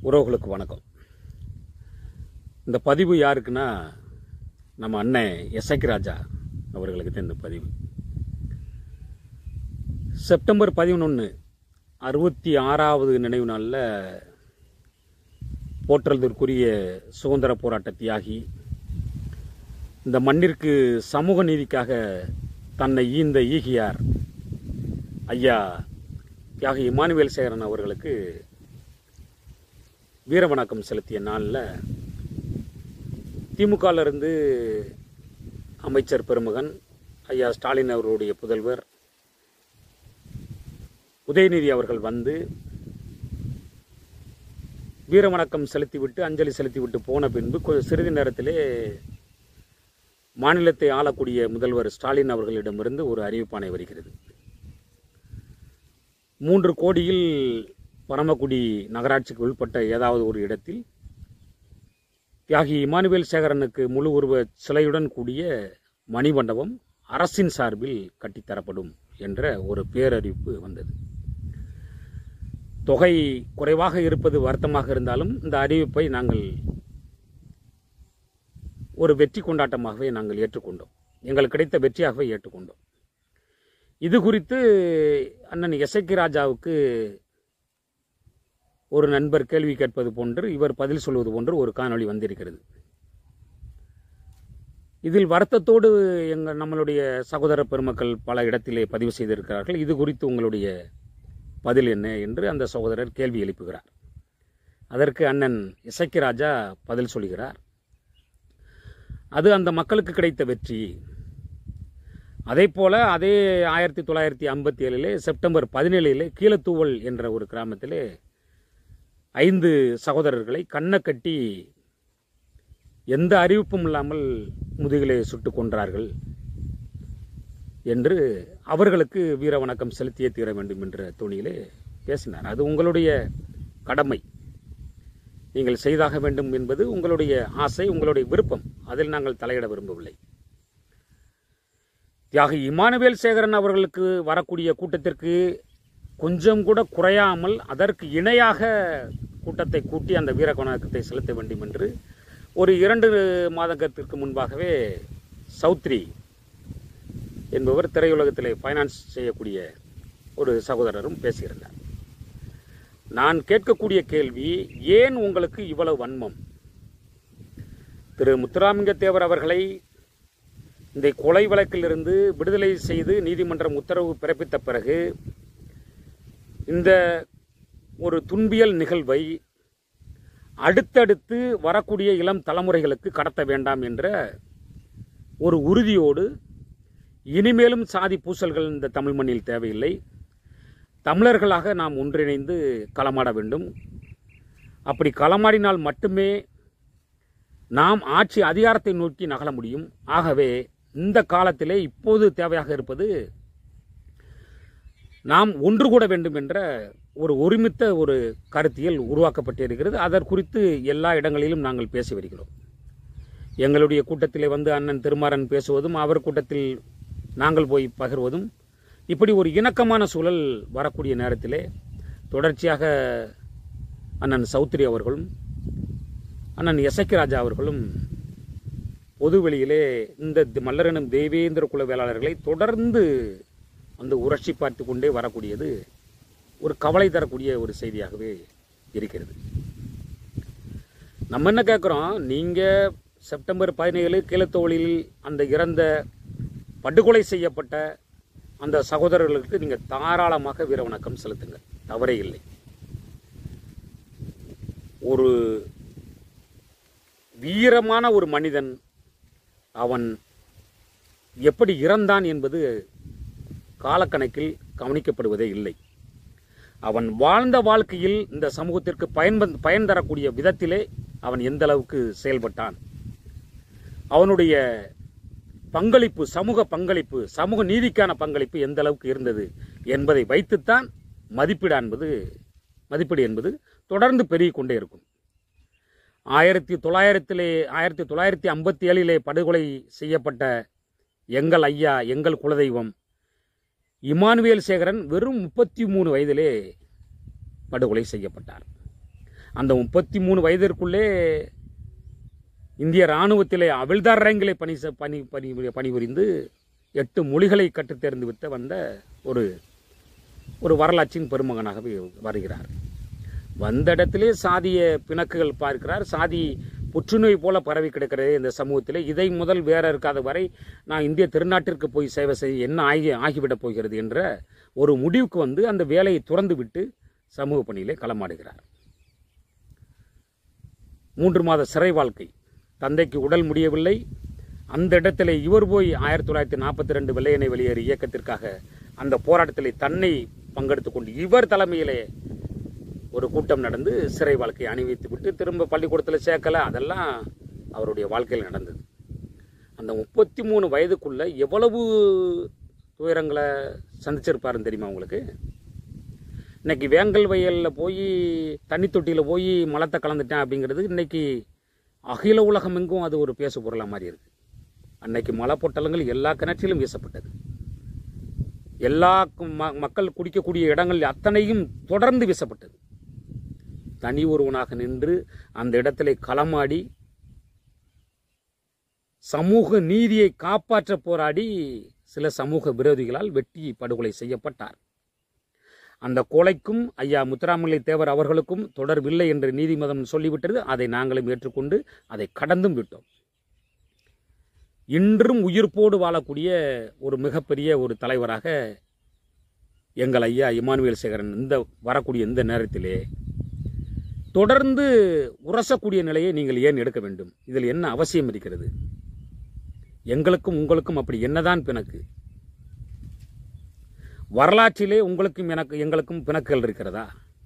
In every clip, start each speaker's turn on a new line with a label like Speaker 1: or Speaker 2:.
Speaker 1: உறவுகளுக்கு வணக்கம் இந்த பதிவு யாருக்குன்னா நம்ம அண்ணன் எஸ்ஐக்கு ராஜா அவர்களுக்கு தான் இந்த பதிவு செப்டம்பர் பதினொன்று அறுபத்தி ஆறாவது நினைவு நாளில் போற்றுவதற்குரிய சுதந்திர போராட்ட தியாகி இந்த மண்ணிற்கு சமூக நீதிக்காக தன்னை ஈந்த ஈகியார் ஐயா தியாகி இமானுவேல் சேகரன் அவர்களுக்கு வீர வணக்கம் செலுத்திய நாளில் திமுகல இருந்து அமைச்சர் பெருமகன் ஐயா ஸ்டாலின் அவர்களுடைய புதல்வர் உதயநிதி அவர்கள் வந்து வீர வணக்கம் செலுத்திவிட்டு அஞ்சலி செலுத்திவிட்டு போன பின்பு கொ- சிறிது நேரத்திலே மாநிலத்தை ஆளக்கூடிய முதல்வர் ஸ்டாலின் அவர்களிடமிருந்து ஒரு அறிவிப்பாணை வருகிறது மூன்று கோடியில் பரமக்குடி நகராட்சிக்கு உள்பட்ட ஏதாவது ஒரு இடத்தில் தியாகி இமானுவேல் சேகரனுக்கு முழு உருவ சிலையுடன் கூடிய மணிமண்டபம் அரசின் சார்பில் கட்டித்தரப்படும் என்ற ஒரு பேரறிவிப்பு வந்தது தொகை குறைவாக இருப்பது வருத்தமாக இருந்தாலும் இந்த அறிவிப்பை நாங்கள் ஒரு வெற்றி கொண்டாட்டமாகவே நாங்கள் ஏற்றுக்கொண்டோம் எங்களுக்கு கிடைத்த வெற்றியாகவே ஏற்றுக்கொண்டோம் இது குறித்து அண்ணன் எசக்கி ராஜாவுக்கு ஒரு நண்பர் கேள்வி கேட்பது போன்று இவர் பதில் சொல்வது போன்று ஒரு காணொளி வந்திருக்கிறது இதில் வருத்தத்தோடு எங்கள் நம்மளுடைய சகோதர பெருமக்கள் பல இடத்திலே பதிவு செய்திருக்கிறார்கள் இது குறித்து உங்களுடைய பதில் என்ன என்று அந்த சகோதரர் கேள்வி எழுப்புகிறார் அதற்கு அண்ணன் இசக்கி ராஜா பதில் சொல்கிறார் அது அந்த மக்களுக்கு கிடைத்த வெற்றி அதே போல அதே ஆயிரத்தி தொள்ளாயிரத்தி ஐம்பத்தி ஏழிலே செப்டம்பர் பதினேழிலே கீழத்தூவல் என்ற ஒரு கிராமத்திலே ஐந்து சகோதரர்களை கண்ணை கட்டி எந்த அறிவிப்பும் இல்லாமல் முதுகிலே சுட்டுக் கொன்றார்கள் என்று அவர்களுக்கு வீர வணக்கம் செலுத்தியே தீர வேண்டும் என்ற துணியிலே பேசினார் அது உங்களுடைய கடமை நீங்கள் செய்தாக வேண்டும் என்பது உங்களுடைய ஆசை உங்களுடைய விருப்பம் அதில் நாங்கள் தலையிட விரும்பவில்லை தியாகி இமானுவேல் சேகரன் அவர்களுக்கு வரக்கூடிய கூட்டத்திற்கு கொஞ்சம் கூட குறையாமல் அதற்கு இணையாக கூட்டத்தை கூட்டி அந்த வீர வணக்கத்தை செலுத்த வேண்டும் என்று ஒரு இரண்டு மாதத்திற்கு முன்பாகவே சௌத்ரி என்பவர் திரையுலகத்திலே ஃபைனான்ஸ் செய்யக்கூடிய ஒரு சகோதரரும் பேசியிருந்தார் நான் கேட்கக்கூடிய கேள்வி ஏன் உங்களுக்கு இவ்வளவு வன்மம் திரு முத்துராமலிங்க தேவர் அவர்களை இந்த கொலை வழக்கிலிருந்து விடுதலை செய்து நீதிமன்றம் உத்தரவு பிறப்பித்த பிறகு இந்த ஒரு துன்பியல் நிகழ்வை அடுத்தடுத்து வரக்கூடிய இளம் தலைமுறைகளுக்கு கடத்த வேண்டாம் என்ற ஒரு உறுதியோடு இனிமேலும் சாதி பூசல்கள் இந்த தமிழ் மண்ணில் தேவையில்லை தமிழர்களாக நாம் ஒன்றிணைந்து களமாட வேண்டும் அப்படி களமாடினால் மட்டுமே நாம் ஆட்சி அதிகாரத்தை நோக்கி நகல முடியும் ஆகவே இந்த காலத்திலே இப்போது தேவையாக இருப்பது நாம் ஒன்று கூட வேண்டும் என்ற ஒரு ஒருமித்த ஒரு கருத்தியல் உருவாக்கப்பட்டிருக்கிறது அதற்குறித்து எல்லா இடங்களிலும் நாங்கள் பேசி வருகிறோம் எங்களுடைய கூட்டத்திலே வந்து அண்ணன் திருமாறன் பேசுவதும் அவர் கூட்டத்தில் நாங்கள் போய் பகிர்வதும் இப்படி ஒரு இணக்கமான சூழல் வரக்கூடிய நேரத்திலே தொடர்ச்சியாக அண்ணன் சௌத்ரி அவர்களும் அண்ணன் எசக்கி ராஜா அவர்களும் பொதுவெளியிலே இந்த தி- மல்லரெனும் தேவேந்திர குல வேளாளர்களை தொடர்ந்து வந்து உரட்சி பார்த்து கொண்டே வரக்கூடியது ஒரு கவலை தரக்கூடிய ஒரு செய்தியாகவே இருக்கிறது நம்ம என்ன கேட்குறோம் நீங்கள் செப்டம்பர் பதினேழு கீழத்தோளில் அந்த இறந்த படுகொலை செய்யப்பட்ட அந்த சகோதரர்களுக்கு நீங்கள் தாராளமாக வீர வணக்கம் செலுத்துங்கள் தவறே இல்லை ஒரு வீரமான ஒரு மனிதன் அவன் எப்படி இறந்தான் என்பது காலக்கணக்கில் கவனிக்கப்படுவதே இல்லை அவன் வாழ்ந்த வாழ்க்கையில் இந்த சமூகத்திற்கு பயன் வந்- பயன் தரக்கூடிய விதத்திலே அவன் எந்த அளவுக்கு செயல்பட்டான் அவனுடைய பங்களிப்பு சமூக பங்களிப்பு சமூக நீதிக்கான பங்களிப்பு எந்த அளவுக்கு இருந்தது என்பதை வைத்துத்தான் மதிப்பீடு என்பது மதிப்பீடு என்பது தொடர்ந்து பெருகிக் கொண்டே இருக்கும் ஆயிரத்தி தொள்ளாயிரத்திலே ஆயிரத்தி தொள்ளாயிரத்தி ஐம்பத்தி ஏழிலே படுகொலை செய்யப்பட்ட எங்கள் ஐயா எங்கள் குலதெய்வம் இமானுவேல் சேகரன் வெறும் முப்பத்தி மூணு வயதிலே படுகொலை செய்யப்பட்டார் அந்த முப்பத்தி மூணு வயதிற்குள்ளே இந்திய இராணுவத்திலே அவிழ்தார் ரேங்கிலே பணி செ- பணி பணி பணிபுரிந்து எட்டு மொழிகளை கற்றுத் தேர்ந்து விட்டு வந்த ஒரு ஒரு வரலாற்றின் பெருமகனாக வி- வருகிறார் வந்த இடத்திலே சாதிய பிணக்குகள் பார்க்கிறார் சாதி புற்றுநோய் போல பரவி கிடக்கிறது இந்த சமூகத்திலே இதை முதல் வேற இருக்காத வரை நான் இந்திய திருநாட்டிற்கு போய் சேவை செய்ய என்ன ஆகி ஆகிவிடப் போகிறது என்ற ஒரு முடிவுக்கு வந்து அந்த வேலையை துறந்து விட்டு சமூக பணியிலே களமாடுகிறார் மூன்று மாத சிறை வாழ்க்கை தந்தைக்கு உடல் முடியவில்லை அந்த இடத்திலே இவர் போய் ஆயிரத்தி தொள்ளாயிரத்தி நாற்பத்தி ரெண்டு வெள்ளையனை வெளியேறு இயக்கத்திற்காக அந்த போராட்டத்திலே தன்னை பங்கெடுத்துக் கொண்டு இவர் தலைமையிலே ஒரு கூட்டம் நடந்து சிறை வாழ்க்கையை அணிவித்து விட்டு திரும்ப பள்ளிக்கூடத்தில் சேர்க்கல அதெல்லாம் அவருடைய வாழ்க்கையில் நடந்தது அந்த முப்பத்தி மூணு வயதுக்குள்ள எவ்வளவு துயரங்களை சந்திச்சிருப்பாருன்னு தெரியுமா உங்களுக்கு இன்னைக்கு வேங்கல் வயலில் போய் தண்ணி தொட்டியில் போய் மலத்தை கலந்துட்டேன் அப்படிங்கிறது இன்னைக்கு அகில உலகம் எங்கும் அது ஒரு பேசு பொருளா மாதிரி இருக்கு அன்னைக்கு மலை பொட்டலங்கள் எல்லா கிணற்றிலும் வீசப்பட்டது எல்லா கு- ம- மக்கள் குடிக்கக்கூடிய இடங்கள் அத்தனையும் தொடர்ந்து வீசப்பட்டது தனி ஒருவனாக நின்று அந்த இடத்திலே களமாடி சமூக நீதியை காப்பாற்ற போராடி சில சமூக விரோதிகளால் வெட்டி படுகொலை செய்யப்பட்டார் அந்த கொலைக்கும் ஐயா முத்துராமலிங்க தேவர் அவர்களுக்கும் தொடர்பில்லை என்று நீதிமன்றம் சொல்லிவிட்டது அதை நாங்களும் ஏற்றுக்கொண்டு அதை கடந்தும் விட்டோம் இன்றும் உயிர்ப்போடு வாழக்கூடிய ஒரு மிகப்பெரிய ஒரு தலைவராக எங்கள் ஐயா இமானுவேல் சேகரன் இந்த வரக்கூடிய இந்த நேரத்திலே தொடர்ந்து உரசக்கூடிய நிலையை நீங்கள் ஏன் எடுக்க வேண்டும் இதில் என்ன அவசியம் இருக்கிறது எங்களுக்கும் உங்களுக்கும் அப்படி என்னதான் பிணக்கு வரலாற்றிலே உங்களுக்கும் எனக்கு எங்களுக்கும் பிணக்குகள் இருக்கிறதா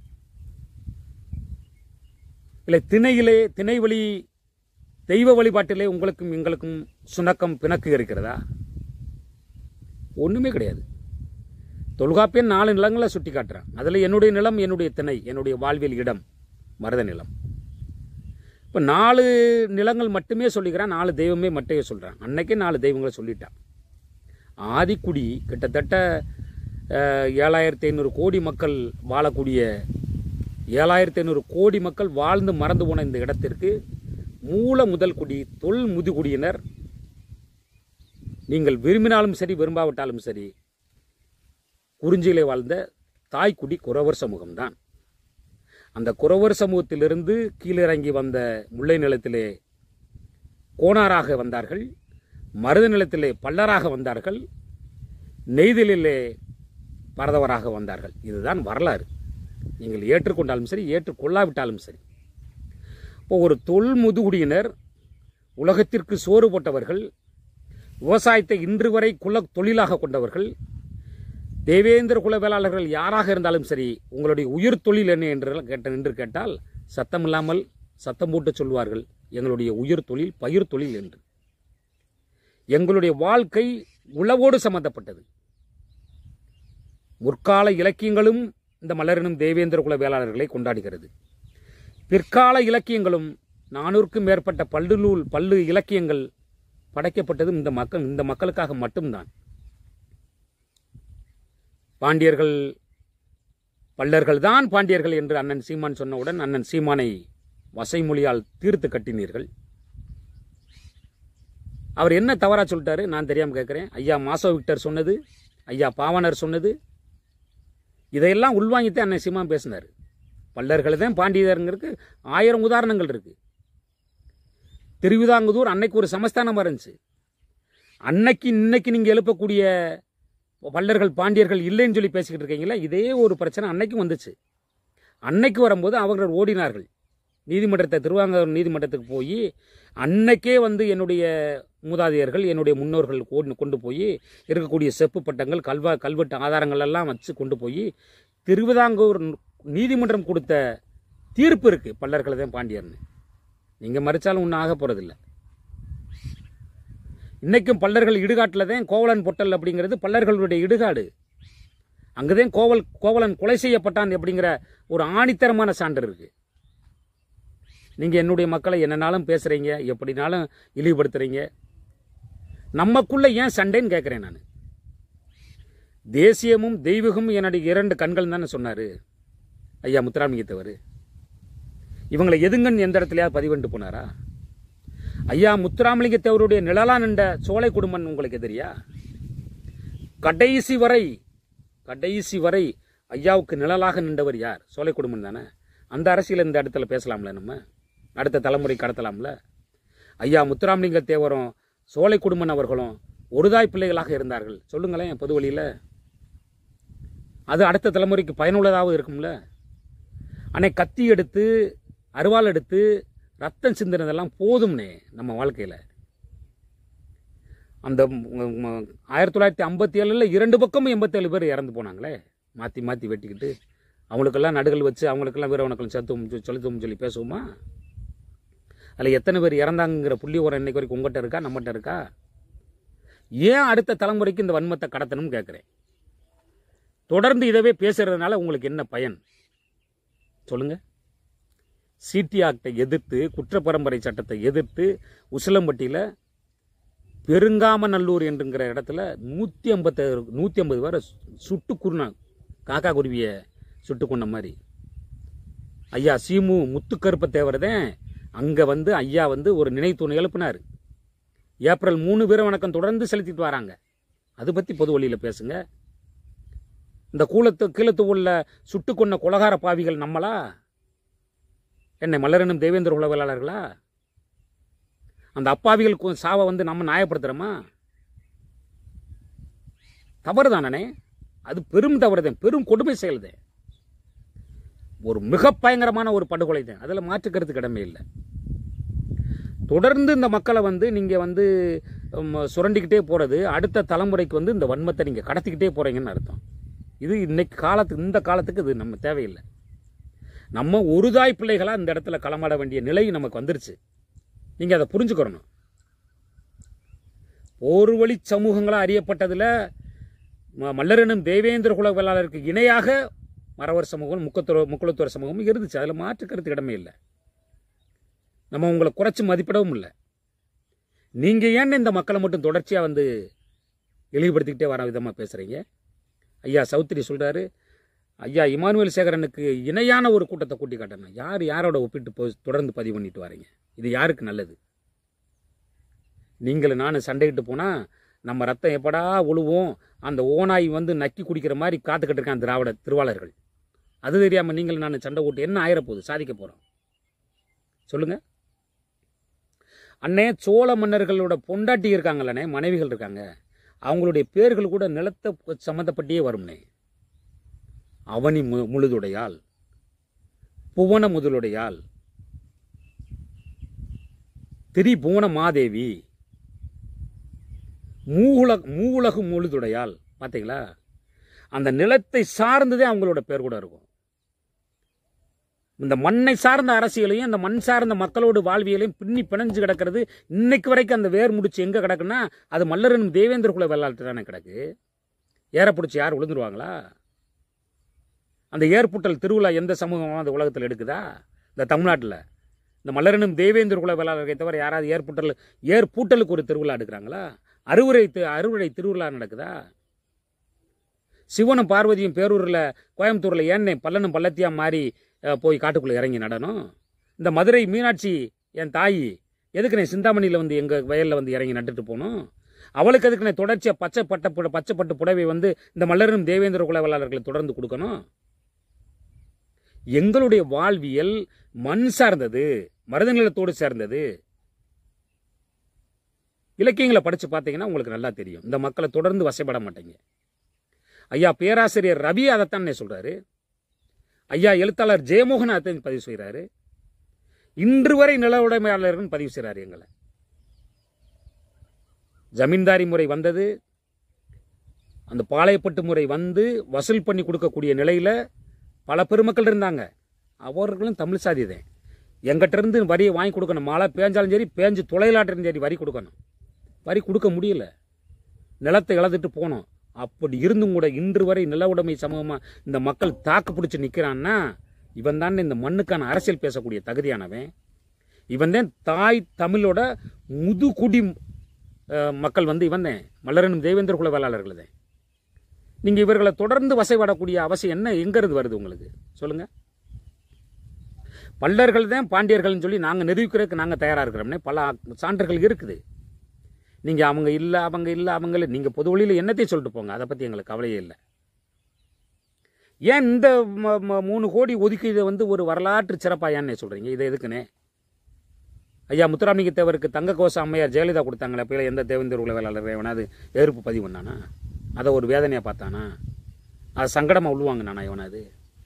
Speaker 1: இல்லை திணையிலே திணை வழி தெய்வ வழிபாட்டிலே உங்களுக்கும் எங்களுக்கும் சுணக்கம் பிணக்கு இருக்கிறதா ஒண்ணுமே கிடையாது தொல்காப்பியன் நாலு நிலங்களை சுட்டி காட்டுறேன் அதில் என்னுடைய நிலம் என்னுடைய திணை என்னுடைய வாழ்வியல் இடம் மருத நிலம் இப்போ நாலு நிலங்கள் மட்டுமே சொல்லிக்கிறேன் நாலு தெய்வமே மட்டுமே சொல்கிறேன் அன்னைக்கே நாலு தெய்வங்களை சொல்லிட்டான் ஆதிக்குடி கிட்டத்தட்ட அஹ், ஏழாயிரத்தி ஐநூறு கோடி மக்கள் வாழக்கூடிய ஏழாயிரத்தி ஐநூறு கோடி மக்கள் வாழ்ந்து மறந்து போன இந்த இடத்திற்கு மூல முதல் குடி தொல் முதுகுடியினர் நீங்கள் விரும்பினாலும் சரி விரும்பாவிட்டாலும் சரி குறிஞ்சியிலே வாழ்ந்த தாய்க்குடி குறவர் சமூகம்தான் அந்த குறவர் சமூகத்திலிருந்து கீழிறங்கி வந்த முல்லை நிலத்திலே கோணாராக வந்தார்கள் மருத நிலத்திலே பல்லராக வந்தார்கள் நெய்தலிலே பரதவராக வந்தார்கள் இதுதான் வரலாறு நீங்கள் ஏற்றுக்கொண்டாலும் சரி ஏற்றுக்கொள்ளாவிட்டாலும் சரி இப்போ ஒரு தொல் முதுகுடியினர் உலகத்திற்கு சோறு போட்டவர்கள் விவசாயத்தை இன்று வரை குல தொழிலாக கொண்டவர்கள் தேவேந்திர குல வேளாளர்கள் யாராக இருந்தாலும் சரி உங்களுடைய உயிர் தொழில் என்ன என்று கேட்ட என்று கேட்டால் சத்தம் இல்லாமல் சத்தம் போட்டு சொல்வார்கள் எங்களுடைய உயிர் தொழில் பயிர் தொழில் என்று எங்களுடைய வாழ்க்கை உழவோடு சம்பந்தப்பட்டது முற்கால இலக்கியங்களும் இந்த மலரினும் தேவேந்திர குல வேளாளர்களை கொண்டாடுகிறது பிற்கால இலக்கியங்களும் நானூறுக்கும் மேற்பட்ட பல்லு நூல் பல்லு இலக்கியங்கள் படைக்கப்பட்டதும் இந்த மக்கள் இந்த மக்களுக்காக மட்டும்தான் பாண்டியர்கள் பல்லர்கள் தான் பாண்டியர்கள் என்று அண்ணன் சீமான் சொன்னவுடன் அண்ணன் சீமானை வசைமொழியால் தீர்த்து கட்டினீர்கள் அவர் என்ன தவறா சொல்லிட்டாரு நான் தெரியாம கேட்கிறேன் ஐயா மாசோ விக்டர் சொன்னது ஐயா பாவனர் சொன்னது இதையெல்லாம் உள்வாங்கித்தான் அண்ணன் சீமான் பேசினார் பல்லர்கள் தான் பாண்டியருங்கிறதுக்கு ஆயிரம் உதாரணங்கள் இருக்கு திருவிதாங்குதூர் அன்னைக்கு ஒரு சமஸ்தானமா இருந்துச்சு அன்னைக்கு இன்னைக்கு நீங்க எழுப்பக்கூடிய பல்லர்கள் பாண்டியர்கள் இல்லைன்னு சொல்லி பேசிக்கிட்டு இருக்கீங்களா இதே ஒரு பிரச்சனை அன்னைக்கும் வந்துச்சு அன்னைக்கு வரும்போது அவர்கள் ஓடினார்கள் நீதிமன்றத்தை திருவாங்கூர் நீதிமன்றத்துக்கு போய் அன்னைக்கே வந்து என்னுடைய மூதாதையர்கள் என்னுடைய முன்னோர்கள் கொண்டு கொண்டு போய் இருக்கக்கூடிய செப்பு பட்டங்கள் கல்வா கல்வெட்டு ஆதாரங்கள் எல்லாம் வச்சு கொண்டு போய் திருவிதாங்கூர் நீதிமன்றம் கொடுத்த தீர்ப்பு இருக்கு பல்லர்கள் தான் பாண்டியர்னு நீங்க மறைச்சாலும் ஒன்றும் ஆக போறதில்ல இன்னைக்கும் பல்லர்கள் இடுகாட்டில் தான் கோவலன் பொட்டல் அப்படிங்கிறது பல்லர்களுடைய இடுகாடு அங்கதான் கோவல் கோவலன் கொலை செய்யப்பட்டான் அப்படிங்கிற ஒரு ஆணித்தரமான சான்று இருக்கு நீங்க என்னுடைய மக்களை என்னனாலும் பேசுறீங்க எப்படினாலும் இழிவுபடுத்துறீங்க நமக்குள்ள ஏன் சண்டைன்னு கேட்கிறேன் நான் தேசியமும் தெய்வீகமும் என்னுடைய இரண்டு கண்கள் தானே சொன்னாரு ஐயா முத்துராமலிங்கத்தவர் இவங்களை எதுங்கன்னு எந்த இடத்துலயாவது பதிவு பண்ணிட்டு போனாரா ஐயா முத்துராமலிங்க தேவருடைய நிழலா நின்ற சோலை குடும்பம் உங்களுக்கு எதிரியா கடைசி வரை கடைசி வரை ஐயாவுக்கு நிழலாக நின்றவர் யார் சோலை குடும்பம் தானே அந்த அரசியல் இந்த இடத்துல பேசலாம்ல நம்ம அடுத்த தலைமுறை கடத்தலாம்ல ஐயா முத்துராமலிங்க தேவரும் சோலை குடும்பம் அவர்களும் ஒருதாய் பிள்ளைகளாக இருந்தார்கள் சொல்லுங்களேன் பொது வழியில் அது அடுத்த தலைமுறைக்கு பயனுள்ளதாக இருக்கும்ல அன்னை கத்தி எடுத்து அருவாள் எடுத்து ரத்தம் சிந்தினதெல்லாம் போதும்னே நம்ம வாழ்க்கையில் அந்த ம், ம், ஆயிரத்தி தொள்ளாயிரத்தி ஐம்பத்தி ஏழில் இரண்டு பக்கமும் எண்பத்தேழு பேர் இறந்து போனாங்களே மாற்றி மாற்றி வெட்டிக்கிட்டு அவங்களுக்கெல்லாம் நடுகள் வச்சு அவங்களுக்கெல்லாம் வீரவணக்கம் செலுத்தும் செலுத்தும் சொல்லி பேசுவோமா அதில் எத்தனை பேர் இறந்தாங்கிற புள்ளி உரம் இன்னைக்கு வரைக்கும் உங்கள்கிட்ட இருக்கா நம்மகிட்ட இருக்கா ஏன் அடுத்த தலைமுறைக்கு இந்த வன்மத்தை கடத்தணும்னு கேட்குறேன் தொடர்ந்து இதவே பேசுறதுனால உங்களுக்கு என்ன பயன் சொல்லுங்க சிடி ஆக்டை எதிர்த்து குற்றப்பரம்பரை சட்டத்தை எதிர்த்து உசிலம்பட்டியில் பெருங்காமநல்லூர் என்கிற இடத்துல நூற்றி ஐம்பத்து நூற்றி ஐம்பது பேரை சுட்டு குருணா காக்கா குருவியை சுட்டு கொண்ட மாதிரி ஐயா சீமு முத்துக்கருப்ப தேவர் தான் அங்கே வந்து ஐயா வந்து ஒரு நினைத்துணை எழுப்பினார் ஏப்ரல் மூணு வீர வணக்கம் தொடர்ந்து செலுத்திட்டு வராங்க அது பற்றி பொது வழியில் பேசுங்க இந்த கூலத்து கீழத்து உள்ள சுட்டு கொண்ட கொலகார பாவிகள் நம்மளா என்னை மலரனும் தேவேந்திர உளவியலாளர்களா அந்த அப்பாவிகள் கு- சாவை வந்து நம்ம நியாயப்படுத்துகிறோமா தவறு தானே அது பெரும் தவறு தான் பெரும் கொடுமை செயல் தான் ஒரு மிக பயங்கரமான ஒரு படுகொலை தான் அதில் மாற்றுக்கிறதுக்கு இடமே இல்லை தொடர்ந்து இந்த மக்களை வந்து நீங்கள் வந்து உம், சுரண்டிக்கிட்டே போகிறது அடுத்த தலைமுறைக்கு வந்து இந்த வன்மத்தை நீங்கள் கடத்திக்கிட்டே போகிறீங்கன்னு அர்த்தம் இது இன்னைக்கு காலத்துக்கு இந்த காலத்துக்கு இது நம்ம தேவையில்லை நம்ம ஒரு தாய் பிள்ளைகளாக இந்த இடத்துல களமாட வேண்டிய நிலை நமக்கு வந்துருச்சு நீங்கள் அதை புரிஞ்சுக்கிறணும் ஒரு வழி சமூகங்களாக அறியப்பட்டதில் ம- மல்லரனும் தேவேந்திர குல வேளாளருக்கு இணையாக மறவர் சமூகம் முக்கத்துவ முக்குளத்துவர சமூகமும் இருந்துச்சு அதில் மாற்றுக்கிறதுக்கு இடமே இல்லை நம்ம உங்களை குறைச்சி மதிப்பிடவும் இல்லை நீங்கள் ஏன் இந்த மக்களை மட்டும் தொடர்ச்சியாக வந்து இழிவுபடுத்திக்கிட்டே வர விதமாக பேசுகிறீங்க ஐயா சௌத்ரி சொல்கிறாரு ஐயா இமானுவேல் சேகரனுக்கு இணையான ஒரு கூட்டத்தை கூட்டி காட்டணும் யார் யாரோட ஒப்பிட்டு போய் தொடர்ந்து பதிவு பண்ணிட்டு வரீங்க இது யாருக்கு நல்லது நீங்களும் நானும் சண்டையிட்டு போனால் நம்ம ரத்தம் எப்படா உழுவோம் அந்த ஓனாய் வந்து நக்கி குடிக்கிற மாதிரி காத்துக்கிட்டு இருக்கான் திராவிட திருவாளர்கள் அது தெரியாமல் நீங்களும் நான் சண்டை ஓட்டு என்ன ஆயிரப்போகுது சாதிக்க போகிறோம் சொல்லுங்க அண்ணே சோழ மன்னர்களோட பொண்டாட்டி இருக்காங்கல்லண்ணே மனைவிகள் இருக்காங்க அவங்களுடைய பேர்கள் கூட நிலத்தை சம்மந்தப்பட்டியே வரும்னே அவனி மு முழுதுடையாள் புவன முதலுடையாள் திரிபுவன மாதேவி மூவுலக மூவுலகு முழுதுடையாள் பார்த்தீங்களா அந்த நிலத்தை சார்ந்ததே அவங்களோட பேர் கூட இருக்கும் இந்த மண்ணை சார்ந்த அரசியலையும் இந்த மண் சார்ந்த மக்களோட வாழ்வியலையும் பின்னி பிணைஞ்சு கிடக்கிறது இன்னைக்கு வரைக்கும் அந்த வேர் முடிச்சு எங்கே கிடக்குன்னா அது மல்லரனும் தேவேந்திர குல வெள்ளாட்டு தானே கிடக்கு ஏற பிடிச்சி யார் விழுந்துருவாங்களா அந்த ஏற்புட்டல் திருவிழா எந்த சமூகமும் அந்த உலகத்தில் எடுக்குதா இந்த தமிழ்நாட்டில் இந்த மல்லரனும் தேவேந்திர குல வேளாளர்களை தவிர யாராவது ஏற்புட்டல் ஏற்பூட்டலுக்கு ஒரு திருவிழா எடுக்கிறாங்களா அறுவரை தி- அறுவடை திருவிழா நடக்குதா சிவனும் பார்வதியும் பேரூரில் கோயம்புத்தூரில் ஏன்னே பல்லனும் பள்ளத்தியா மாறி அஹ், போய் காட்டுக்குள்ளே இறங்கி நடனம் இந்த மதுரை மீனாட்சி என் தாய் எதுக்குண்ணே சிந்தாமணியில் வந்து எங்கள் வயலில் வந்து இறங்கி நட்டுட்டு போகணும் அவளுக்கு எதுக்குண்ணே தொடர்ச்சியாக பச்சை பட்ட புட பச்சை பட்டு புடவை வந்து இந்த மல்லரும் தேவேந்திர குலவலாளர்களை தொடர்ந்து கொடுக்கணும் எங்களுடைய வாழ்வியல் மண் சார்ந்தது மருத நிலத்தோடு சேர்ந்தது இலக்கியங்களை படித்து பார்த்தீங்கன்னா உங்களுக்கு நல்லா தெரியும் இந்த மக்களை தொடர்ந்து வசைப்பட மாட்டீங்க ஐயா பேராசிரியர் ரவி அதைத்தானே சொல்றாரு ஐயா எழுத்தாளர் ஜெயமோகன் அதை பதிவு செய்கிறாரு இன்று வரை நில உடைமையாளர்கள் பதிவு செய்கிறாரு எங்களை ஜமீன்தாரி முறை வந்தது அந்த பாளையப்பட்டு முறை வந்து வசூல் பண்ணி கொடுக்கக்கூடிய நிலையில் பல பெருமக்கள் இருந்தாங்க அவர்களும் தமிழ் சாதி தான் எங்கிட்ட இருந்து வரியை வாங்கி கொடுக்கணும் மழை பேஞ்சாலும் சரி பேஞ்சு துளையிலாட்டிலும் சரி வரி கொடுக்கணும் வரி கொடுக்க முடியல நிலத்தை இழந்துட்டு போனோம் அப்படி இருந்தும் கூட இன்று வரை நில உடைமை சமூகமாக இந்த மக்கள் தாக்கு பிடிச்சி நிற்கிறான்னா இவன் தான் இந்த மண்ணுக்கான அரசியல் பேசக்கூடிய தகுதியானவன் இவன் தான் தாய் தமிழோட முதுகுடி அஹ், மக்கள் வந்து இவன் தான் மல்லரனும் தேவேந்திர குல வேளாளர்கள் தான் நீங்கள் இவர்களை தொடர்ந்து வசைப்படக்கூடிய அவசியம் என்ன எங்கேருந்து வருது உங்களுக்கு சொல்லுங்கள் பல்லர்கள் தான் பாண்டியர்கள்னு சொல்லி நாங்கள் நிரூபிக்கிறதுக்கு நாங்கள் தயாராக இருக்கிறோம்னே பல சான்றுகள் இருக்குது நீங்கள் அவங்க இல்லை அவங்க இல்லை அவங்க இல்லை நீங்கள் பொது வழியில் என்னத்தையும் சொல்லிட்டு போங்க அதை பற்றி எங்களுக்கு கவலையே இல்லை ஏன் இந்த ம- ம- மூணு கோடி ஒதுக்கீதை வந்து ஒரு வரலாற்று சிறப்பாக ஏன்னு சொல்கிறீங்க இதை எதுக்குண்ணே ஐயா முத்துராமலிங்க தேவருக்கு தங்க கோச அம்மையார் ஜெயலலிதா கொடுத்தாங்களே அப்போ எந்த தேவேந்திர உள்ள வேளாளர் எவனாவது எதிர்ப்பு பதிவு பண்ணானா அதை ஒரு வேதனையாக பார்த்தானா அது சங்கடமாக உள்வாங்க நானா எவனாவது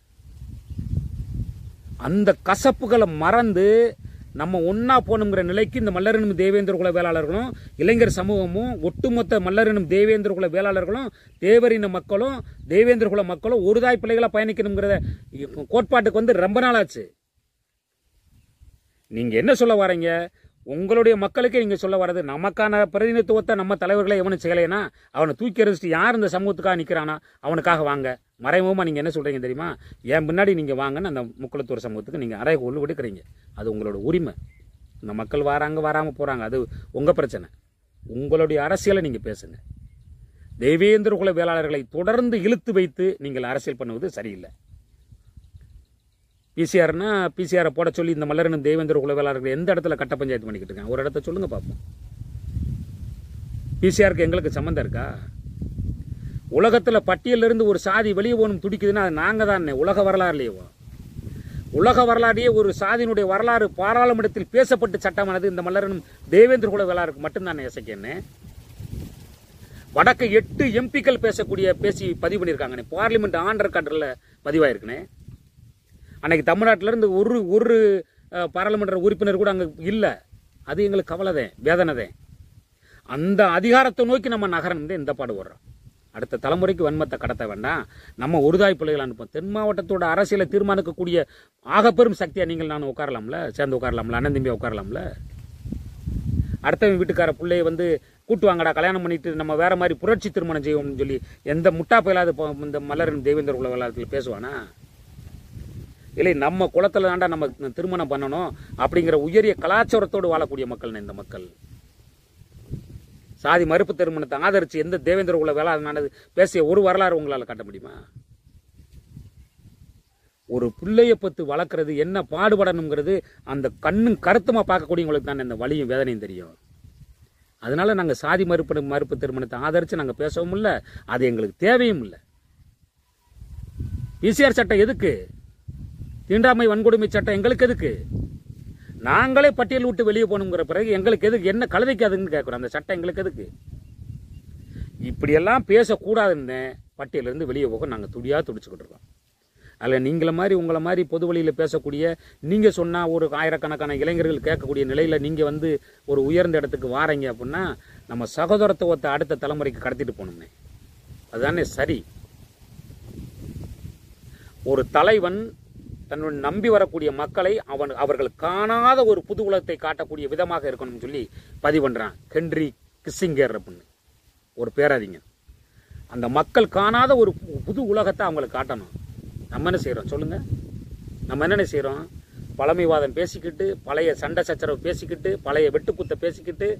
Speaker 1: அந்த கசப்புகளை மறந்து நம்ம ஒன்றா போகணுங்கிற நிலைக்கு இந்த மல்லரனும் தேவேந்திர குல வேளாளர்களும் இளைஞர் சமூகமும் ஒட்டுமொத்த மல்லரனும் தேவேந்திர குல வேளாளர்களும் தேவரின மக்களும் தேவேந்திர குல மக்களும் ஒருதாய் பிள்ளைகளாக பயணிக்கணுங்கிறத கோட்பாட்டுக்கு வந்து ரொம்ப நாள் ஆச்சு நீங்க என்ன சொல்ல வரீங்க உங்களுடைய மக்களுக்கே நீங்க சொல்ல வர்றது நமக்கான பிரதிநிதித்துவத்தை நம்ம தலைவர்களை எவனும் செய்யலைன்னா அவனை தூக்கி எறிஞ்சிட்டு யார் இந்த சமூகத்துக்காக நிக்கிறானா அவனுக்காக வாங்க மறைமுகமா நீங்க என்ன சொல்றீங்க தெரியுமா என் முன்னாடி நீங்க வாங்கன்னு அந்த முக்குளத்தூர் சமூகத்துக்கு நீங்க அறை கொள்ளு விடுக்கிறீங்க அது உங்களோட உரிமை இந்த மக்கள் வராங்க வராம போறாங்க அது உங்க பிரச்சனை உங்களுடைய அரசியலை நீங்க பேசுங்க தேவேந்திர குல வேளாளர்களை தொடர்ந்து இழுத்து வைத்து நீங்கள் அரசியல் பண்ணுவது சரியில்லை பிசிஆர்னா பிசிஆரை போட சொல்லி இந்த மல்லரனும் தேவேந்திர குல வேளாளர்கள் எந்த இடத்துல கட்ட பஞ்சாயத்து பண்ணிக்கிட்டு இருக்காங்க ஒரு இடத்த சொல்லுங்க பார்ப்போம் பிசிஆருக்கு எங்களுக்கு சம்மந்தம் இருக்கா உலகத்தில் பட்டியலிருந்து ஒரு சாதி வெளியே போகணும் துடிக்குதுன்னா அது நாங்கள் தான் உலக வரலாறுலேயே உலக வரலாறையே ஒரு சாதியினுடைய வரலாறு பாராளுமன்றத்தில் பேசப்பட்டு சட்டமானது இந்த மல்லரனும் தேவேந்திர குல வேளாளருக்கு மட்டும்தான் இசைக்கன்னு வடக்கு எட்டு எம்பிக்கள் பேசக்கூடிய பேசி பதிவு பண்ணியிருக்காங்கண்ணே பார்லிமெண்ட் ஆன் ரெக்கார்டில் பதிவாயிருக்குண்ணே அன்னைக்கு தமிழ்நாட்டில இருந்து ஒரு ஒரு அஹ், பாராளுமன்ற உறுப்பினர் கூட அங்கே இல்லை அது எங்களுக்கு கவலை தான் வேதனை தான் அந்த அதிகாரத்தை நோக்கி நம்ம நகரம் இந்த பாடு வர்றோம் அடுத்த தலைமுறைக்கு வன்மத்தை கடத்த வேண்டாம் நம்ம ஒருதாய் பிள்ளைகள் அனுப்போம் தென் மாவட்டத்தோட அரசியலை தீர்மானிக்கக்கூடிய ஆகப்பெரும் சக்தியா நீங்கள் நான் உட்காரலாம்ல சேர்ந்து உட்காரலாம்ல அண்ணன் தம்பியா உட்காரலாம்ல அடுத்தவன் வீட்டுக்கார பிள்ளைய வந்து கூட்டு வாங்கடா கல்யாணம் பண்ணிட்டு நம்ம வேற மாதிரி புரட்சி திருமணம் செய்வோம்னு சொல்லி எந்த முட்டா பயிலாத ப- இந்த மலரன் தேவேந்திர குல விளையாட்டில் பேசுவானா இல்லை நம்ம குளத்துல தாண்டா நம்ம திருமணம் பண்ணணும் அப்படிங்கிற உயரிய கலாச்சாரத்தோடு வாழக்கூடிய மக்கள் இந்த மக்கள் சாதி மறுப்பு திருமணத்தை ஆதரிச்சு எந்த தேவேந்திர குல வேளாண் பேசிய ஒரு வரலாறு உங்களால காட்ட முடியுமா ஒரு பிள்ளைய பத்து வளர்க்குறது என்ன பாடுபடணுங்கிறது அந்த கண்ணும் கருத்துமா பார்க்கக்கூடியவங்களுக்கு தான் இந்த வலியும் வேதனையும் தெரியும் அதனால நாங்க சாதி மறுப்பு மறுப்பு திருமணத்தை ஆதரிச்சு நாங்க பேசவும் இல்லை அது எங்களுக்கு தேவையும் இல்லை பிசிஆர் சட்டம் எதுக்கு தீண்டாமை வன்கொடுமை சட்டம் எங்களுக்கு எதுக்கு நாங்களே பட்டியல் விட்டு வெளியே போகணுங்கிற பிறகு எங்களுக்கு எதுக்கு என்ன கலவைக்காதுன்னு கேட்குறோம் அந்த சட்டம் எங்களுக்கு எதுக்கு இப்படியெல்லாம் பேசக்கூடாதுன்னு பட்டியலிருந்து வெளியே போக நாங்கள் துடியாக துடிச்சுக்கிட்டு இருக்கோம் அதில் நீங்கள மாதிரி உங்களை மாதிரி பொது வழியில் பேசக்கூடிய நீங்கள் சொன்னால் ஒரு ஆயிரக்கணக்கான இளைஞர்கள் கேட்கக்கூடிய நிலையில் நீங்கள் வந்து ஒரு உயர்ந்த இடத்துக்கு வாரீங்க அப்படின்னா நம்ம சகோதரத்துவத்தை அடுத்த தலைமுறைக்கு கடத்திட்டு போகணும்னே அதுதானே சரி ஒரு தலைவன் தன்னுடைய நம்பி வரக்கூடிய மக்களை அவன் அவர்கள் காணாத ஒரு புது உலகத்தை காட்டக்கூடிய விதமாக இருக்கணும்னு சொல்லி பதிவு பண்றான் ஹென்றி கிஸ்ஸிங்கர் அப்படின்னு ஒரு பேராதிங்க அந்த மக்கள் காணாத ஒரு பு- புது உலகத்தை அவங்களுக்கு காட்டணும் நம்ம என்ன செய்றோம் சொல்லுங்க நம்ம என்னென்ன செய்றோம் பழமைவாதம் பேசிக்கிட்டு பழைய சண்டை சச்சரவு பேசிக்கிட்டு பழைய வெட்டுக்குத்தை பேசிக்கிட்டு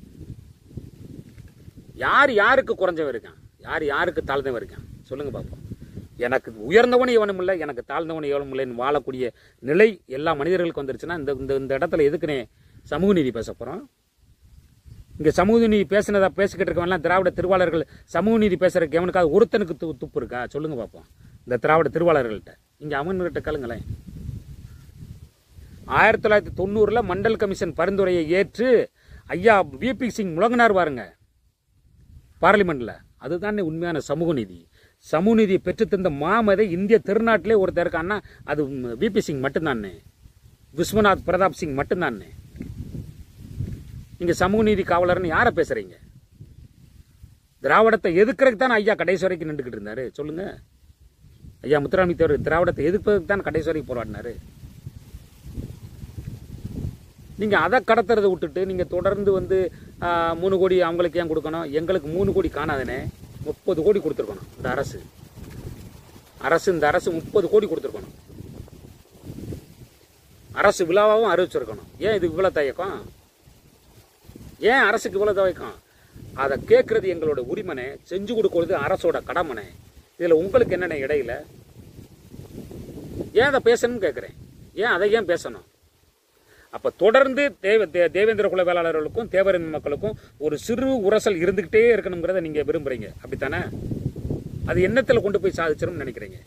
Speaker 1: யார் யாருக்கு குறைஞ்சவன் இருக்கான் யார் யாருக்கு தாழ்ந்தவன் இருக்கான் சொல்லுங்க பார்ப்போம் எனக்கு உயர்ந்தவன் எவனும் இல்லை எனக்கு தாழ்ந்தவன் எவனும் இல்லைன்னு வாழக்கூடிய நிலை எல்லா மனிதர்களுக்கு வந்துருச்சுன்னா இந்த இந்த இந்த இடத்துல எதுக்குனே சமூக நீதி பேச போகிறோம் இங்கே சமூக நீதி பேசினதா பேசிக்கிட்டு இருக்கவன்லாம் திராவிட திருவாளர்கள் சமூக நீதி பேசுறதுக்கு எவனுக்காவது ஒருத்தனுக்கு து துப்பு இருக்கா சொல்லுங்க பார்ப்போம் இந்த திராவிட திருவாளர்கள்ட்ட இங்கே அவன்கிட்ட கேளுங்களேன் ஆயிரத்தி தொள்ளாயிரத்தி தொண்ணூறில் மண்டல் கமிஷன் பரிந்துரையை ஏற்று ஐயா விபி சிங் முழங்கினார் பாருங்க பார்லிமெண்ட்ல அதுதானே உண்மையான சமூக நீதி சமூக நீதியை பெற்றுத்தந்த மாமதை இந்திய திருநாட்டிலே ஒருத்தர் இருக்கான்னா அது விபி சிங் மட்டும்தானே விஸ்வநாத் பிரதாப் சிங் மட்டும்தானே நீங்க சமூக நீதி காவலர்னு யாரை பேசுறீங்க திராவிடத்தை எதிர்க்கிறதுக்கு தான் ஐயா கடைசி வரைக்கும் நின்றுக்கிட்டு இருந்தாரு சொல்லுங்க ஐயா முத்துராமி தேவர் திராவிடத்தை எதிர்ப்பதற்கு தான் கடைசி வரைக்கும் போராடினாரு நீங்க அதை கடத்துறதை விட்டுட்டு நீங்க தொடர்ந்து வந்து ஆ, மூணு கோடி அவங்களுக்கு ஏன் கொடுக்கணும் எங்களுக்கு மூணு கோடி காணாதனே முப்பது கோடி கொடுத்துருக்கணும் இந்த அரசு அரசு இந்த அரசு முப்பது கோடி கொடுத்துருக்கணும் அரசு விழாவாகவும் அறிவிச்சிருக்கணும் ஏன் இது இவ்வளோ தயக்கம் ஏன் அரசுக்கு இவ்வளோ தயக்கம் அதை கேட்கறது எங்களோட உரிமனை செஞ்சு கொடுக்கறது அரசோட கடமனை இதில் உங்களுக்கு என்னென்ன இடையில ஏன் அதை பேசணும்னு கேட்குறேன் ஏன் அதை ஏன் பேசணும் அப்ப தொடர்ந்து தேவ தே- தேவேந்திர குல வேளாளர்களுக்கும் தேவரின் மக்களுக்கும் ஒரு சிறு உரசல் இருந்துகிட்டே இருக்கணுங்கிறத நீங்க விரும்புறீங்க அப்படித்தானே அது என்னத்துல கொண்டு போய் சாதிச்சிரும்னு நினைக்கிறீங்க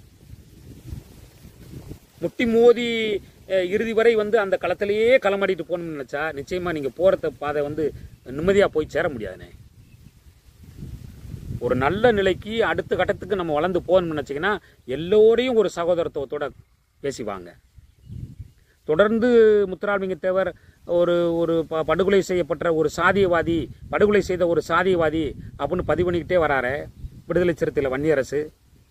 Speaker 1: முட்டி மோதி அஹ், இறுதி வரை வந்து அந்த களத்திலேயே களமாடிட்டு போகணும்னு நினைச்சா நிச்சயமா நீங்க போறத பாதை வந்து நிம்மதியா போய் சேர முடியாதுனே ஒரு நல்ல நிலைக்கு அடுத்த கட்டத்துக்கு நம்ம வளர்ந்து போகணும்னு நினச்சிங்கன்னா எல்லோரையும் ஒரு சகோதரத்துவத்தோட பேசிவாங்க தொடர்ந்து முத்துராமலிங்க தேவர் ஒரு ஒரு ப- படுகொலை செய்யப்பட்ட ஒரு சாதியவாதி படுகொலை செய்த ஒரு சாதியவாதி அப்படின்னு பதிவு பண்ணிக்கிட்டே வராரு விடுதலை சிறுத்தையில் வன்னியரசு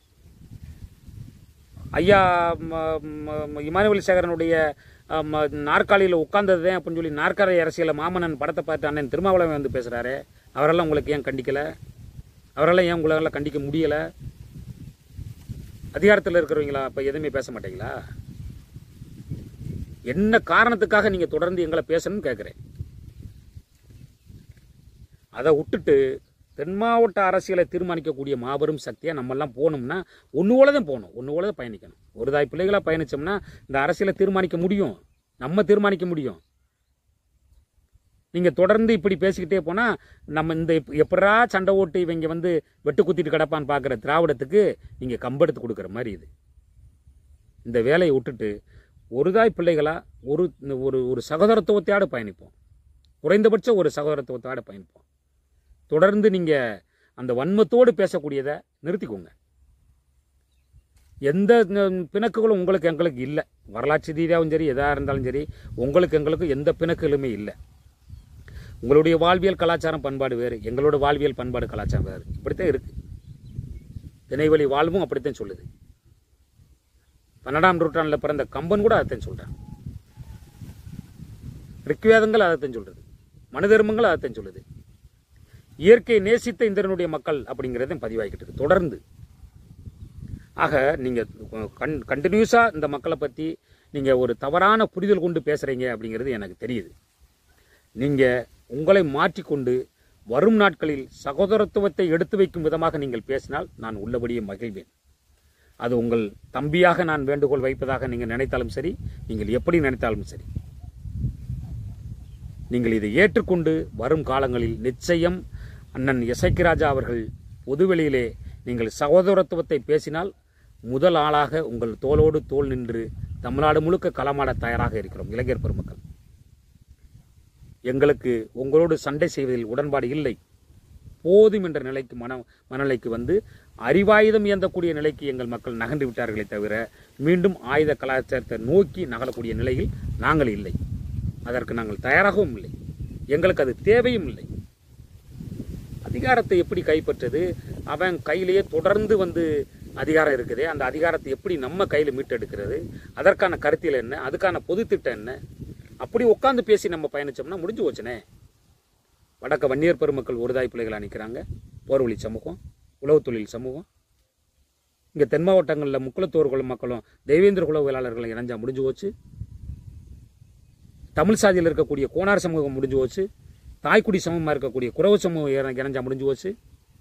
Speaker 1: ஐயா ம- ம- இமானுவேல் சேகரனுடைய நாற்காலியில் உட்கார்ந்தது அப்படின்னு சொல்லி நாற்காலி அரசியலில் மாமன்னன் படத்தை பார்த்து அண்ணன் திருமாவளவன் வந்து பேசுகிறாரு அவரெல்லாம் உங்களுக்கு ஏன் கண்டிக்கலை அவரெல்லாம் ஏன் உங்களால் கண்டிக்க முடியலை அதிகாரத்தில் இருக்கிறவங்களா அப்போ எதுவுமே பேச மாட்டீங்களா என்ன காரணத்துக்காக நீங்கள் தொடர்ந்து எங்களை பேசணும்னு கேட்குறேன் அதை விட்டுட்டு தென் மாவட்ட அரசியலை தீர்மானிக்கக்கூடிய மாபெரும் சக்தியாக நம்மெல்லாம் போகணும்னா ஒன்று தான் போகணும் ஒன்று தான் பயணிக்கணும் ஒரு தாய் பிள்ளைகளாக பயணித்தோம்னா இந்த அரசியலை தீர்மானிக்க முடியும் நம்ம தீர்மானிக்க முடியும் நீங்கள் தொடர்ந்து இப்படி பேசிக்கிட்டே போனால் நம்ம இந்த எப்- எப்படா சண்டை ஓட்டு இவங்க வந்து வெட்டு குத்திட்டு கிடப்பான்னு பார்க்குற திராவிடத்துக்கு நீங்கள் கம்பெடுத்து கொடுக்குற மாதிரி இது இந்த வேலையை விட்டுட்டு ஒரு தாய் பிள்ளைகளா ஒரு ஒரு ஒரு சகோதரத்துவத்தையோடு பயணிப்போம் குறைந்தபட்சம் ஒரு சகோதரத்துவத்தோடு பயணிப்போம் தொடர்ந்து நீங்கள் அந்த வன்மத்தோடு பேசக்கூடியதை நிறுத்திக்கோங்க எந்த ந- பிணக்குகளும் உங்களுக்கு எங்களுக்கு இல்லை வரலாற்று ரீதியாகவும் சரி எதாக இருந்தாலும் சரி உங்களுக்கு எங்களுக்கு எந்த பிணக்குகளுமே இல்லை உங்களுடைய வாழ்வியல் கலாச்சாரம் பண்பாடு வேறு எங்களோட வாழ்வியல் பண்பாடு கலாச்சாரம் வேறு இப்படித்தான் இருக்கு திணைவழி வாழ்வும் அப்படித்தான் சொல்லுது பன்னெண்டாம் நூற்றாண்டில் பிறந்த கம்பன் கூட அதைத்தான் சொல்றான் ரிக்வேதங்கள் அதைத்தான் சொல்றது மனு தர்மங்கள் அதைத்தான் சொல்லுது இயற்கையை நேசித்த இந்திரனுடைய மக்கள் அப்படிங்கிறதையும் பதிவாகிக்கிட்டு இருக்கு தொடர்ந்து ஆக நீங்க கண் கண்டினியூஸா இந்த மக்களை பத்தி நீங்க ஒரு தவறான புரிதல் கொண்டு பேசுறீங்க அப்படிங்கிறது எனக்கு தெரியுது நீங்க உங்களை மாற்றிக்கொண்டு வரும் நாட்களில் சகோதரத்துவத்தை எடுத்து வைக்கும் விதமாக நீங்கள் பேசினால் நான் உள்ளபடியே மகிழ்வேன் அது உங்கள் தம்பியாக நான் வேண்டுகோள் வைப்பதாக நீங்கள் நினைத்தாலும் சரி நீங்கள் எப்படி நினைத்தாலும் சரி நீங்கள் இதை ஏற்றுக்கொண்டு வரும் காலங்களில் நிச்சயம் அண்ணன் இசைக்கிராஜா அவர்கள் பொதுவெளியிலே நீங்கள் சகோதரத்துவத்தை பேசினால் முதல் ஆளாக உங்கள் தோளோடு தோள் நின்று தமிழ்நாடு முழுக்க களமாட தயாராக இருக்கிறோம் இளைஞர் பெருமக்கள் எங்களுக்கு உங்களோடு சண்டை செய்வதில் உடன்பாடு இல்லை போதும் என்ற நிலைக்கு மன மனநிலைக்கு வந்து அறிவாயுதம் இயந்தக்கூடிய நிலைக்கு எங்கள் மக்கள் நகர்ந்து விட்டார்களே தவிர மீண்டும் ஆயுத கலாச்சாரத்தை நோக்கி நகரக்கூடிய நிலையில் நாங்கள் இல்லை அதற்கு நாங்கள் தயாராகவும் இல்லை எங்களுக்கு அது தேவையும் இல்லை அதிகாரத்தை எப்படி கைப்பற்றது அவன் கையிலேயே தொடர்ந்து வந்து அதிகாரம் இருக்குதே அந்த அதிகாரத்தை எப்படி நம்ம கையில் மீட்டெடுக்கிறது அதற்கான கருத்தியல் என்ன அதுக்கான பொதுத்திட்டம் என்ன அப்படி உட்காந்து பேசி நம்ம பயணிச்சோம்னா முடிஞ்சு போச்சுனே வடக்க வன்னியர் பெருமக்கள் ஒருதாய் பிள்ளைகளாக நிற்கிறாங்க போர்வழி சமூகம் உழவு தொழில் சமூகம் இங்கே தென் மாவட்டங்களில் முக்குளத்தோர் குல மக்களும் தெய்வேந்திர குலவியலாளர்களும் இணைஞ்சா முடிஞ்சு போச்சு தமிழ் சாதியில் இருக்கக்கூடிய கோனார் சமூகம் முடிஞ்சு போச்சு தாய்க்குடி சமூகமாக இருக்கக்கூடிய குறவு சமூகம் இணை- இணைஞ்சா முடிஞ்சு போச்சு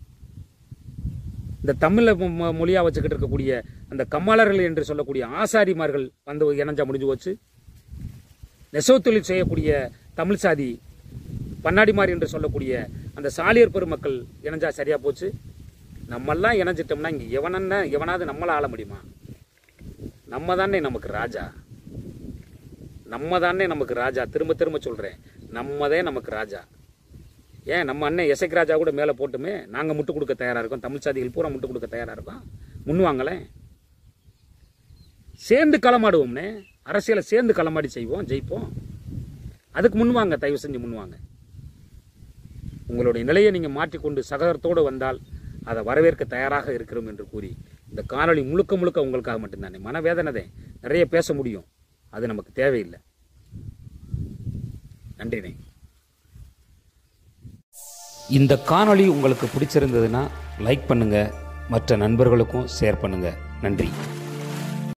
Speaker 1: இந்த தமிழை மொழியாக வச்சுக்கிட்டு இருக்கக்கூடிய அந்த கம்மாளர்கள் என்று சொல்லக்கூடிய ஆசாரிமார்கள் வந்து இணைஞ்சா முடிஞ்சு போச்சு நெசவு தொழில் செய்யக்கூடிய தமிழ் சாதி பன்னாடிமார் என்று சொல்லக்கூடிய அந்த சாலியர் பெருமக்கள் இணைஞ்சா சரியா போச்சு நம்மெல்லாம் இணைஞ்சிட்டோம்னா இங்கே எவனன்ன எவனாவது நம்மளை ஆள முடியுமா நம்ம தானே நமக்கு ராஜா நம்ம தானே நமக்கு ராஜா திரும்ப திரும்ப சொல்கிறேன் நம்மதே நமக்கு ராஜா ஏன் நம்ம அண்ணன் எசைக் ராஜா கூட மேலே போட்டுமே நாங்கள் முட்டு கொடுக்க தயாராக இருக்கோம் தமிழ் சாதிகள் பூரா முட்டு கொடுக்க தயாராக இருக்கோம் முன்வாங்களேன் சேர்ந்து களமாடுவோம்னே அரசியலை சேர்ந்து களமாடி செய்வோம் ஜெயிப்போம் அதுக்கு முன்வாங்க தயவு செஞ்சு முன்வாங்க உங்களுடைய நிலையை நீங்கள் மாற்றிக்கொண்டு சகோதரத்தோடு வந்தால் அதை வரவேற்க தயாராக இருக்கிறோம் என்று கூறி இந்த காணொளி முழுக்க முழுக்க உங்களுக்காக மட்டும்தானே மனவேதனை தான் நிறைய பேச முடியும் அது நமக்கு தேவையில்லை நன்றினே இந்த காணொளி உங்களுக்கு பிடிச்சிருந்ததுன்னா லைக் பண்ணுங்க மற்ற நண்பர்களுக்கும் ஷேர் பண்ணுங்க நன்றி